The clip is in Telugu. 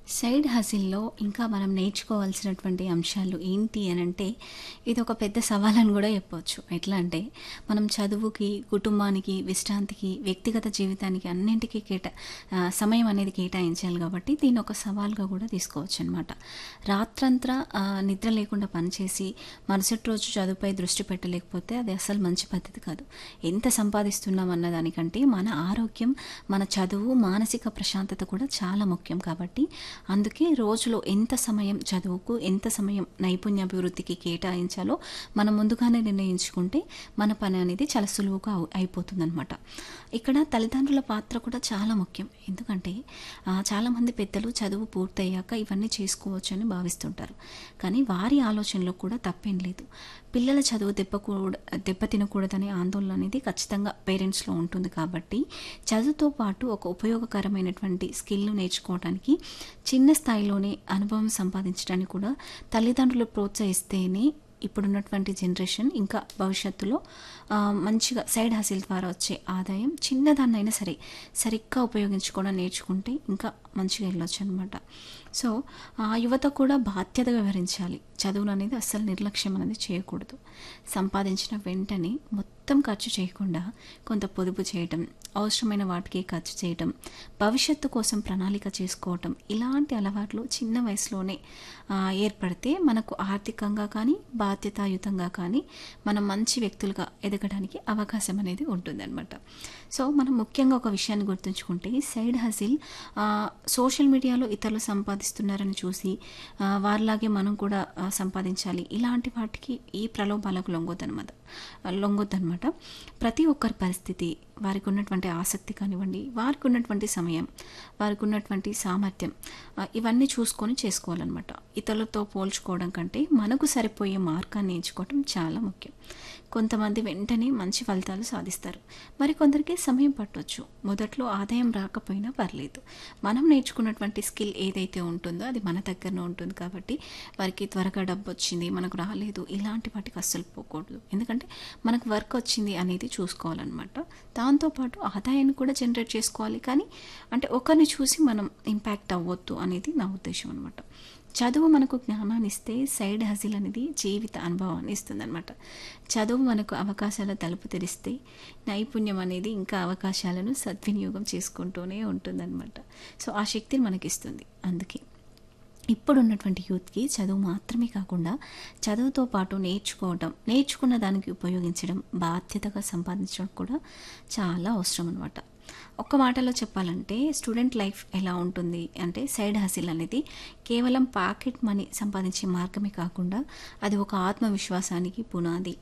సైడ్ హసిల్‌లో ఇంకా మనం నేర్చుకోవాల్సినటువంటి అంశాలు ఏంటి అనంటే, ఇదొక పెద్ద సవాలని గూడా చెప్పొచ్చు. ఎట్లా అంటే, మనం చదువుకి, కుటుంబానికి, విశ్రాంతికి, వ్యక్తిగత జీవితానికి అన్నింటికి కేటా ఆహ్, సమయం అనేది కేటాయించాలి గాబట్టి, దీన్నొక సవాల్‌గా గూడా తీసుకోవచ్చనమాట. రాత్రంతా ఆహ్, నిద్ర లేకుండా పనిచేసి, మరుసటి రోజు చదువుపై దృష్టి పెట్టలేకపోతే అది అస్సలు మంచి పద్ధతి కాదు. ఎంత సంపాదిస్తున్నాం అన్న దానికంటే, మన ఆరోగ్యం, మన చదువు, మానసిక ప్రశాంతత కూడా చాలా ముఖ్యం కాబట్టి, అందుకే రోజులో ఎంత సమయం చదువుకు, ఎంత సమయం నైపుణ్యాభివృద్ధికి కేటాయించాలో మనం ముందుగానే నిర్ణయించుకుంటే, మన పని అనేది చాలా సులువుగా అవు అయిపోతుందనమాట. ఇక్కడ తల్లిదండ్రుల పాత్ర కూడా చాలా ముఖ్యం. ఎందుకంటే, ఆహ్, చాలామంది పెద్దలు చదువు పూర్తయ్యాక ఇవన్నీ చేసుకోవచ్చని భావిస్తుంటారు. కానీ వారి ఆలోచనలో కూడా తప్పేం లేదు. పిల్లల చదువు దెబ్బకూడ దెబ్బతినకూడదనే ఆందోళన అనేది ఖచ్చితంగా పేరెంట్స్‌లో ఉంటుంది కాబట్టి, చదువుతో పాటు ఒక ఉపయోగకరమైనటువంటి స్కిల్‌ను నేర్చుకోవడానికి, చిన్న స్థాయిలోనే అనుభవం సంపాదించడానికి కూడా తల్లిదండ్రులు ప్రోత్సహిస్తేనే ఇప్పుడున్నటువంటి జనరేషన్ ఇంకా భవిష్యత్తులో ఆహ్, మంచిగా సైడ్ హసిల్ ద్వారా వచ్చే ఆదాయం చిన్నదాన్నైనా సరే, సరిగ్గా ఉపయోగించుకోవడం నేర్చుకుంటే ఇంకా మంచిగా ఎళ్ళొచ్చనమాట. సో, ఆ యువత కూడా బాధ్యతగా వ్యవహరించాలి. చదువుననేది అస్సలు నిర్లక్ష్యం అనేది చేయకూడదు. సంపాదించిన వెంటనే మొత్తం ఖర్చు చేయకుండా, కొంత పొదుపు చేయటం, అవసరమైన వాటికి ఖర్చు చేయటం, భవిష్యత్తు కోసం ప్రణాళిక చేసుకోవటం, ఇలాంటి అలవాట్లు చిన్న వయసులోనే ఆహ్, ఏర్పడితే మనకు ఆర్థికంగా కానీ, బాధ్యతాయుతంగా కానీ, మనం మంచి వ్యక్తులుగా ఎదగడానికి అవకాశం అనేది ఉంటుందనమాట. సో, మనం ముఖ్యంగా ఒక విషయాన్ని గుర్తుంచుకుంటే, సైడ్ హసిల్ ఆహ్, సోషల్ మీడియాలో ఇతరులు సంపాదిస్తున్నారని చూసి, ఆహ్, వారిలాగే మనం కూడా ఆహ్, సంపాదించాలి. ఇలాంటి వాటికి ఈ ప్రలోభాలకు లొంగొద్దనమాట లొంగొద్దనమాట. ప్రతి ఒక్కరి పరిస్థితి, వారికున్నటువంటి ఆసక్తి కానివ్వండి, వారికున్నటువంటి సమయం, వారికున్నటువంటి సామర్థ్యం ఆహ్, ఇవన్నీ చూసుకొని చేసుకోవాలనమాట. ఇతరులతో పోల్చుకోవడం కంటే, మనకు సరిపోయే మార్గాన్ని ఎంచుకోవటం చాలా ముఖ్యం. కొంతమంది వెంటనే మంచి ఫలితాలు సాధిస్తారు. మరికొందరికి సమయం పట్టొచ్చు. మొదట్లో ఆదాయం రాకపోయినా పర్లేదు. మనం నేర్చుకున్నటువంటి స్కిల్ ఏదైతే ఉంటుందో అది మన దగ్గరనే ఉంటుంది కాబట్టి, వారికి త్వరగా డబ్బొచ్చింది, మనకు రాలేదు ఇలాంటి వాటికి అస్సలు పోకూడదు. ఎందుకంటే, మనకు వర్క్ వచ్చింది అనేది చూసుకోవాలనమాట. దాంతో పాటు ఆదాయాన్ని కూడా జనరేట్ చేసుకోవాలి. కానీ, అంటే ఒకరిని చూసి మనం ఇంపాక్ట్ అవ్వొద్దు అనేది నా ఉద్దేశ్యం అనమాట. చదువు మనకు జ్ఞానాన్నిస్తే, సైడ్ హసిల్ అనేది జీవిత అనుభవాన్ని ఇస్తుందనమాట. చదువు మనకు అవకాశాల తలుపు తెరిస్తే, నైపుణ్యం అనేది ఇంకా అవకాశాలను సద్వినియోగం చేసుకుంటూనే ఉంటుందనమాట. సో, ఆ శక్తిని మనకిస్తుంది. అందుకే ఇప్పుడున్నటువంటి యూత్‌కి చదువు మాత్రమే కాకుండా, చదువుతో పాటు నేర్చుకోవటం, నేర్చుకున్న దానికి ఉపయోగించడం, బాధ్యతగా సంపాదించడం కూడా చాలా అవసరం అనమాట. ఒక్క మాటలో చెప్పాలంటే, స్టూడెంట్ లైఫ్ ఎలా ఉంటుంది అంటే, సైడ్ హసిల్ అనేది కేవలం పాకెట్ మనీ సంపాదించే మార్గమే కాకుండా, అది ఒక ఆత్మవిశ్వాసానికి పునాది.